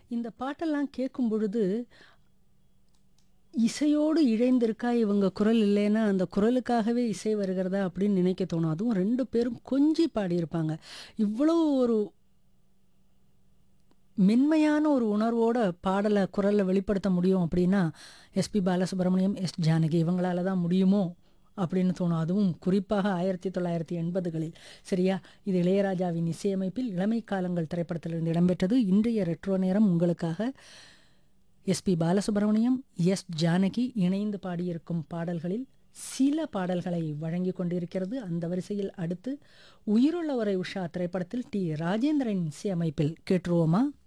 இந்த பாட்டெல்லாம் கேட்கும் பொழுது இசையோடு இழைந்திருக்கா இவங்க குரல் இல்லைன்னா அந்த குரலுக்காகவே இசை வருகிறதா அப்படின்னு நினைக்க தோணும் அதுவும் ரெண்டு பேரும் கொஞ்சி பாடியிருப்பாங்க இவ்வளோ ஒரு மென்மையான ஒரு உணர்வோட பாடலை குரலில் வெளிப்படுத்த முடியும் அப்படின்னா எஸ்பி பாலசுப்ரமணியம் எஸ் ஜானகி இவங்களால தான் முடியுமோ அப்படின்னு தோணும் அதுவும் குறிப்பாக ஆயிரத்தி தொள்ளாயிரத்தி எண்பதுகளில் சரியா இது இளையராஜாவின் இசையமைப்பில் இளமை காலங்கள் திரைப்படத்திலிருந்து இடம்பெற்றது இன்றைய ரெட்ரோ நேரம் உங்களுக்காக எஸ்பி பாலசுப்ரமணியம் எஸ் ஜானகி இணைந்து பாடியிருக்கும் பாடல்களில் சில பாடல்களை வழங்கி கொண்டிருக்கிறது அந்த வரிசையில் அடுத்து உயிருள்ளவரை உஷா திரைப்படத்தில் டி ராஜேந்திரன் இசையமைப்பில் கேட்டுருவோமா